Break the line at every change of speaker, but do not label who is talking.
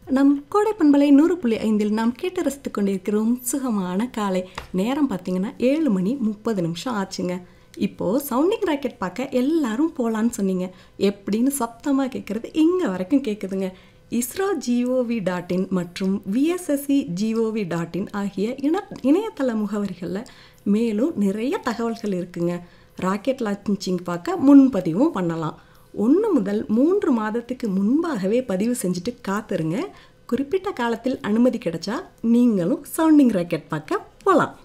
நம் கோடை பண்பலை நூறு புள்ளி ஐந்தில் நாம் கேட்டு ரசித்துக் கொண்டிருக்கிறோம் சுகமான காலை நேரம் பார்த்தீங்கன்னா ஏழு மணி முப்பது நிமிஷம் ஆச்சுங்க இப்போது சவுண்டிங் ராக்கெட் பார்க்க எல்லாரும் போகலான்னு சொன்னீங்க எப்படின்னு சத்தமாக கேட்குறது இங்கே வரைக்கும் கேட்குதுங்க இஸ்ரோ ஜிஓவி டாட் இன் மற்றும் விஎஸ்எஸ்சி ஜிஓவி டாட் இன் ஆகிய இன இணையதள முகவரிகளில் மேலும் நிறைய தகவல்கள் இருக்குங்க ராக்கெட் லான்ச்சிங் பார்க்க முன்பதிவும் பண்ணலாம் ஒன்று முதல் மூன்று மாதத்துக்கு முன்பாகவே பதிவு செஞ்சுட்டு காத்துருங்க குறிப்பிட்ட காலத்தில் அனுமதி கிடைச்சா நீங்களும் சவுண்டிங் ராக்கெட் பார்க்க போகலாம்